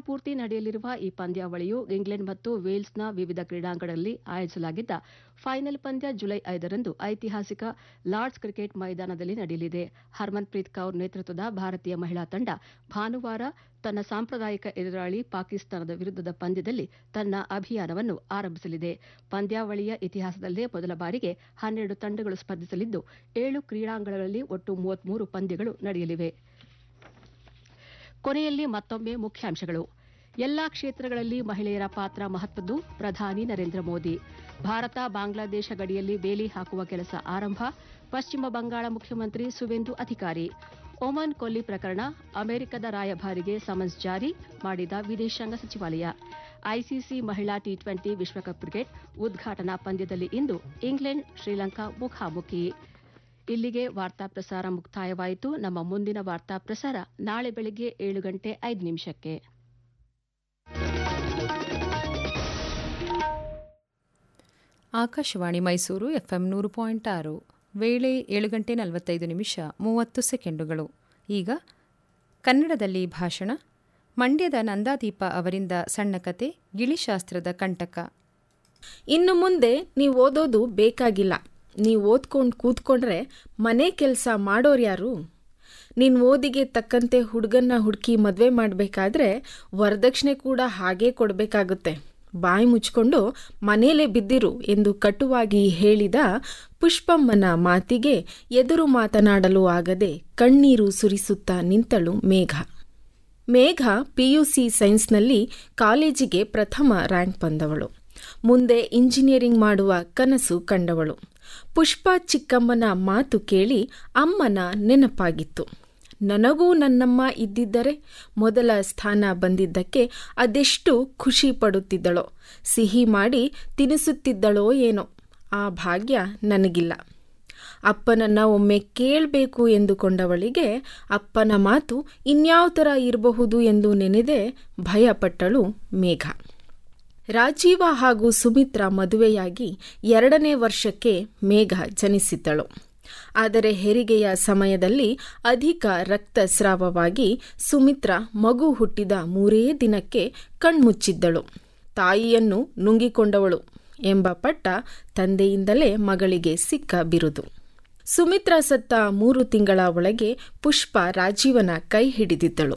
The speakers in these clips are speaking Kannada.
ದಿನಪೂರ್ತಿ ನಡೆಯಲಿರುವ ಈ ಪಂದ್ಯಾವಳಿಯು ಇಂಗ್ಲೆಂಡ್ ಮತ್ತು ವೇಲ್ಸ್ನ ವಿವಿಧ ಕ್ರೀಡಾಂಗಣಗಳಲ್ಲಿ ಆಯೋಜಿಸಲಾಗಿದ್ದ ಫೈನಲ್ ಪಂದ್ಯ ಜುಲೈ ಐದರಂದು ಐತಿಹಾಸಿಕ ಲಾರ್ಡ್ಸ್ ಕ್ರಿಕೆಟ್ ಮೈದಾನದಲ್ಲಿ ನಡೆಯಲಿದೆ ಹರ್ಮನ್ಪ್ರೀತ್ ಕೌರ್ ನೇತೃತ್ವದ ಭಾರತೀಯ ಮಹಿಳಾ ತಂಡ ಭಾನುವಾರ ತನ್ನ ಸಾಂಪ್ರದಾಯಿಕ ಎದುರಾಳಿ ಪಾಕಿಸ್ತಾನದ ವಿರುದ್ಧದ ಪಂದ್ಯದಲ್ಲಿ ತನ್ನ ಅಭಿಯಾನವನ್ನು ಆರಂಭಿಸಲಿದೆ ಪಂದ್ಯಾವಳಿಯ ಇತಿಹಾಸದಲ್ಲೇ ಮೊದಲ ಬಾರಿಗೆ ಹನ್ನೆರಡು ತಂಡಗಳು ಸ್ಪರ್ಧಿಸಲಿದ್ದು ಏಳು ಕ್ರೀಡಾಂಗಣಗಳಲ್ಲಿ ಒಟ್ಟು ಮೂವತ್ಮೂರು ಪಂದ್ಯಗಳು ನಡೆಯಲಿವೆ ಕೊನೆಯಲ್ಲಿ ಮತ್ತೊಮ್ಮೆ ಮುಖ್ಯಾಂಶಗಳು ಎಲ್ಲಾ ಕ್ಷೇತ್ರಗಳಲ್ಲಿ ಮಹಿಳೆಯರ ಪಾತ್ರ ಮಹತ್ವದ್ದು ಪ್ರಧಾನಿ ನರೇಂದ್ರ ಮೋದಿ ಭಾರತ ಬಾಂಗ್ಲಾದೇಶ ಗಡಿಯಲ್ಲಿ ಬೇಲಿ ಹಾಕುವ ಕೆಲಸ ಆರಂಭ ಪಶ್ಚಿಮ ಬಂಗಾಳ ಮುಖ್ಯಮಂತ್ರಿ ಸುವೇಂದು ಅಧಿಕಾರಿ ಒಮನ್ ಕೊಲ್ಲಿ ಪ್ರಕರಣ ಅಮೆರಿಕದ ರಾಯಭಾರಿಗೆ ಸಮನ್ಸ್ ಜಾರಿ ಮಾಡಿದ ವಿದೇಶಾಂಗ ಸಚಿವಾಲಯ ಐಸಿಸಿ ಮಹಿಳಾ ಟಿ ಟ್ವೆಂಟಿ ವಿಶ್ವಕಪ್ ಕ್ರಿಕೆಟ್ ಉದ್ಘಾಟನಾ ಪಂದ್ಯದಲ್ಲಿ ಇಂದು ಇಂಗ್ಲೆಂಡ್ ಶ್ರೀಲಂಕಾ ಮುಖಾಮುಖಿ ಇಲ್ಲಿಗೆ ವಾರ್ತಾ ಪ್ರಸಾರ ಮುಕ್ತಾಯವಾಯಿತು ನಮ್ಮ ಮುಂದಿನ ವಾರ್ತಾ ಪ್ರಸಾರ ನಾಳೆ ಬೆಳಗ್ಗೆ ಏಳು ಗಂಟೆ ಐದು ನಿಮಿಷಕ್ಕೆ ಆಕಾಶವಾಣಿ ಮೈಸೂರು ಎಫ್ಎಂ ನೂರು ಪಾಯಿಂಟ್ ಆರು ವೇಳೆ ಏಳು ಗಂಟೆ ನಲವತ್ತೈದು ನಿಮಿಷ ಮೂವತ್ತು ಸೆಕೆಂಡುಗಳು ಈಗ ಕನ್ನಡದಲ್ಲಿ ಭಾಷಣ ಮಂಡ್ಯದ ನಂದಾದೀಪ ಅವರಿಂದ ಸಣ್ಣ ಕತೆ ಗಿಳಿಶಾಸ್ತ್ರದ ಕಂಟಕ ಇನ್ನು ಮುಂದೆ ನೀವು ಓದೋದು ಬೇಕಾಗಿಲ್ಲ ನೀವು ಓದ್ಕೊಂಡು ಕೂತ್ಕೊಂಡ್ರೆ ಮನೆ ಕೆಲಸ ಮಾಡೋರ್ಯಾರು ನಿನ್ನ ಓದಿಗೆ ತಕ್ಕಂತೆ ಹುಡುಗನ್ನ ಹುಡುಕಿ ಮದುವೆ ಮಾಡಬೇಕಾದ್ರೆ ವರದಕ್ಷಿಣೆ ಕೂಡ ಹಾಗೇ ಕೊಡಬೇಕಾಗುತ್ತೆ ಬಾಯಿ ಮುಚ್ಕೊಂಡು ಮನೇಲೆ ಬಿದ್ದಿರು ಎಂದು ಕಟುವಾಗಿ ಹೇಳಿದ ಪುಷ್ಪಮ್ಮನ ಮಾತಿಗೆ ಎದುರು ಮಾತನಾಡಲು ಆಗದೆ ಕಣ್ಣೀರು ಸುರಿಸುತ್ತಾ ನಿಂತಳು ಮೇಘ ಮೇಘ ಪಿಯುಸಿ ಸೈನ್ಸ್ನಲ್ಲಿ ಕಾಲೇಜಿಗೆ ಪ್ರಥಮ ರ್ಯಾಂಕ್ ಬಂದವಳು ಮುಂದೆ ಇಂಜಿನಿಯರಿಂಗ್ ಮಾಡುವ ಕನಸು ಕಂಡವಳು ಪುಷ್ಪ ಚಿಕ್ಕಮ್ಮನ ಮಾತು ಕೇಳಿ ಅಮ್ಮನ ನೆನಪಾಗಿತ್ತು ನನಗೂ ನನ್ನಮ್ಮ ಇದ್ದಿದ್ದರೆ ಮೊದಲ ಸ್ಥಾನ ಬಂದಿದ್ದಕ್ಕೆ ಅದೆಷ್ಟು ಖುಷಿ ಪಡುತ್ತಿದ್ದಳೋ ಸಿಹಿ ಮಾಡಿ ತಿನಿಸುತ್ತಿದ್ದಳೋ ಏನೋ ಆ ಭಾಗ್ಯ ನನಗಿಲ್ಲ ಅಪ್ಪನನ್ನ ಒಮ್ಮೆ ಕೇಳಬೇಕು ಎಂದುಕೊಂಡವಳಿಗೆ ಅಪ್ಪನ ಮಾತು ಇನ್ಯಾವ ಥರ ಇರಬಹುದು ಎಂದು ನೆನೆದೇ ಭಯಪಟ್ಟಳು ಮೇಘ ರಾಜೀವ ಹಾಗೂ ಸುಮಿತ್ರಾ ಮದುವೆಯಾಗಿ ಎರಡನೇ ವರ್ಷಕ್ಕೆ ಮೇಘ ಜನಿಸಿದ್ದಳು ಆದರೆ ಹೆರಿಗೆಯ ಸಮಯದಲ್ಲಿ ಅಧಿಕ ರಕ್ತಸ್ರಾವವಾಗಿ ಸುಮಿತ್ರಾ ಮಗು ಹುಟ್ಟಿದ ಮೂರೇ ದಿನಕ್ಕೆ ಕಣ್ಮುಚ್ಚಿದ್ದಳು ತಾಯಿಯನ್ನು ನುಂಗಿಕೊಂಡವಳು ಎಂಬ ಪಟ್ಟ ತಂದೆಯಿಂದಲೇ ಮಗಳಿಗೆ ಸಿಕ್ಕ ಬಿರುದು ಸುಮಿತ್ರಾ ಸತ್ತ ಮೂರು ತಿಂಗಳ ಒಳಗೆ ಪುಷ್ಪ ರಾಜೀವನ ಕೈ ಹಿಡಿದಿದ್ದಳು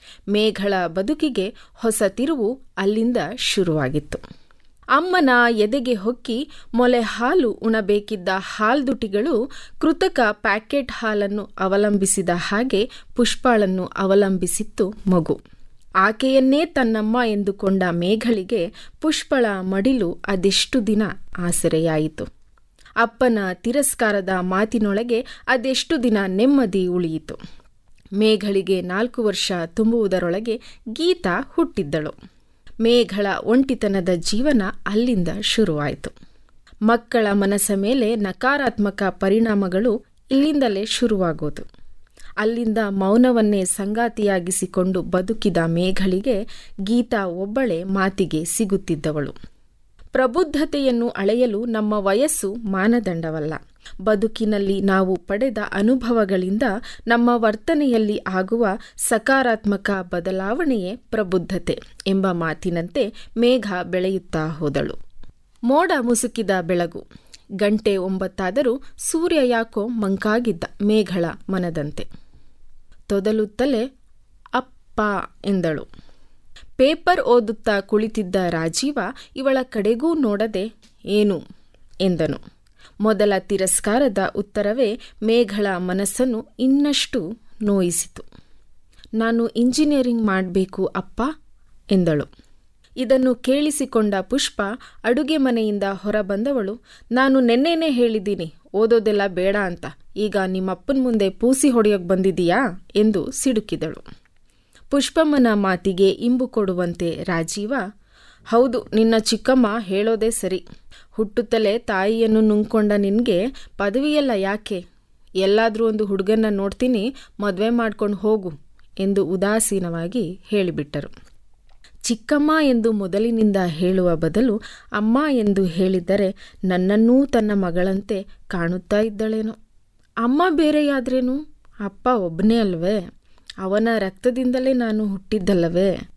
ಮೇಘಳ ಬದುಕಿಗೆ ಹೊಸ ತಿರುವು ಅಲ್ಲಿಂದ ಶುರುವಾಗಿತ್ತು ಅಮ್ಮನ ಎದೆಗೆ ಹೊಕ್ಕಿ ಮೊಲೆ ಹಾಲು ಉಣಬೇಕಿದ್ದ ಹಾಲ್ದುಟಿಗಳು ಕೃತಕ ಪ್ಯಾಕೆಟ್ ಹಾಲನ್ನು ಅವಲಂಬಿಸಿದ ಹಾಗೆ ಪುಷ್ಪಾಳನ್ನು ಅವಲಂಬಿಸಿತ್ತು ಮಗು ಆಕೆಯನ್ನೇ ತನ್ನಮ್ಮ ಎಂದುಕೊಂಡ ಮೇಘಳಿಗೆ ಪುಷ್ಪಳ ಮಡಿಲು ಅದೆಷ್ಟು ದಿನ ಆಸರೆಯಾಯಿತು ಅಪ್ಪನ ತಿರಸ್ಕಾರದ ಮಾತಿನೊಳಗೆ ಅದೆಷ್ಟು ದಿನ ನೆಮ್ಮದಿ ಉಳಿಯಿತು ಮೇಘಳಿಗೆ ನಾಲ್ಕು ವರ್ಷ ತುಂಬುವುದರೊಳಗೆ ಗೀತಾ ಹುಟ್ಟಿದ್ದಳು ಮೇಘಳ ಒಂಟಿತನದ ಜೀವನ ಅಲ್ಲಿಂದ ಶುರುವಾಯಿತು ಮಕ್ಕಳ ಮನಸ್ಸ ಮೇಲೆ ನಕಾರಾತ್ಮಕ ಪರಿಣಾಮಗಳು ಇಲ್ಲಿಂದಲೇ ಶುರುವಾಗೋದು ಅಲ್ಲಿಂದ ಮೌನವನ್ನೇ ಸಂಗಾತಿಯಾಗಿಸಿಕೊಂಡು ಬದುಕಿದ ಮೇಘಳಿಗೆ ಗೀತಾ ಒಬ್ಬಳೇ ಮಾತಿಗೆ ಸಿಗುತ್ತಿದ್ದವಳು ಪ್ರಬುದ್ಧತೆಯನ್ನು ಅಳೆಯಲು ನಮ್ಮ ವಯಸ್ಸು ಮಾನದಂಡವಲ್ಲ ಬದುಕಿನಲ್ಲಿ ನಾವು ಪಡೆದ ಅನುಭವಗಳಿಂದ ನಮ್ಮ ವರ್ತನೆಯಲ್ಲಿ ಆಗುವ ಸಕಾರಾತ್ಮಕ ಬದಲಾವಣೆಯೇ ಪ್ರಬುದ್ಧತೆ ಎಂಬ ಮಾತಿನಂತೆ ಮೇಘ ಬೆಳೆಯುತ್ತಾ ಹೋದಳು ಮೋಡ ಮುಸುಕಿದ ಬೆಳಗು ಗಂಟೆ ಒಂಬತ್ತಾದರೂ ಸೂರ್ಯ ಯಾಕೋ ಮಂಕಾಗಿದ್ದ ಮೇಘಳ ಮನದಂತೆ ತೊದಲುತ್ತಲೇ ಅಪ್ಪ ಎಂದಳು ಪೇಪರ್ ಓದುತ್ತಾ ಕುಳಿತಿದ್ದ ರಾಜೀವ ಇವಳ ಕಡೆಗೂ ನೋಡದೆ ಏನು ಎಂದನು ಮೊದಲ ತಿರಸ್ಕಾರದ ಉತ್ತರವೇ ಮೇಘಳ ಮನಸ್ಸನ್ನು ಇನ್ನಷ್ಟು ನೋಯಿಸಿತು ನಾನು ಇಂಜಿನಿಯರಿಂಗ್ ಮಾಡಬೇಕು ಅಪ್ಪ ಎಂದಳು ಇದನ್ನು ಕೇಳಿಸಿಕೊಂಡ ಪುಷ್ಪ ಅಡುಗೆ ಮನೆಯಿಂದ ಹೊರಬಂದವಳು ನಾನು ನೆನ್ನೆನೇ ಹೇಳಿದ್ದೀನಿ ಓದೋದೆಲ್ಲ ಬೇಡ ಅಂತ ಈಗ ನಿಮ್ಮಪ್ಪನ ಮುಂದೆ ಪೂಸಿ ಹೊಡೆಯೋಕೆ ಬಂದಿದೀಯಾ ಎಂದು ಸಿಡುಕಿದಳು ಪುಷ್ಪಮ್ಮನ ಮಾತಿಗೆ ಇಂಬು ಕೊಡುವಂತೆ ರಾಜೀವ ಹೌದು ನಿನ್ನ ಚಿಕ್ಕಮ್ಮ ಹೇಳೋದೇ ಸರಿ ಹುಟ್ಟುತ್ತಲೇ ತಾಯಿಯನ್ನು ನುಂಗ್ಕೊಂಡ ನಿನಗೆ ಪದವಿಯಲ್ಲ ಯಾಕೆ ಎಲ್ಲಾದರೂ ಒಂದು ಹುಡುಗನ್ನ ನೋಡ್ತೀನಿ ಮದುವೆ ಮಾಡ್ಕೊಂಡು ಹೋಗು ಎಂದು ಉದಾಸೀನವಾಗಿ ಹೇಳಿಬಿಟ್ಟರು ಚಿಕ್ಕಮ್ಮ ಎಂದು ಮೊದಲಿನಿಂದ ಹೇಳುವ ಬದಲು ಅಮ್ಮ ಎಂದು ಹೇಳಿದ್ದರೆ ನನ್ನನ್ನೂ ತನ್ನ ಮಗಳಂತೆ ಕಾಣುತ್ತಾ ಇದ್ದಳೇನೋ ಅಮ್ಮ ಬೇರೆಯಾದ್ರೇನು ಅಪ್ಪ ಒಬ್ಬನೇ ಅಲ್ವೇ ಅವನ ರಕ್ತದಿಂದಲೇ ನಾನು ಹುಟ್ಟಿದ್ದಲ್ಲವೇ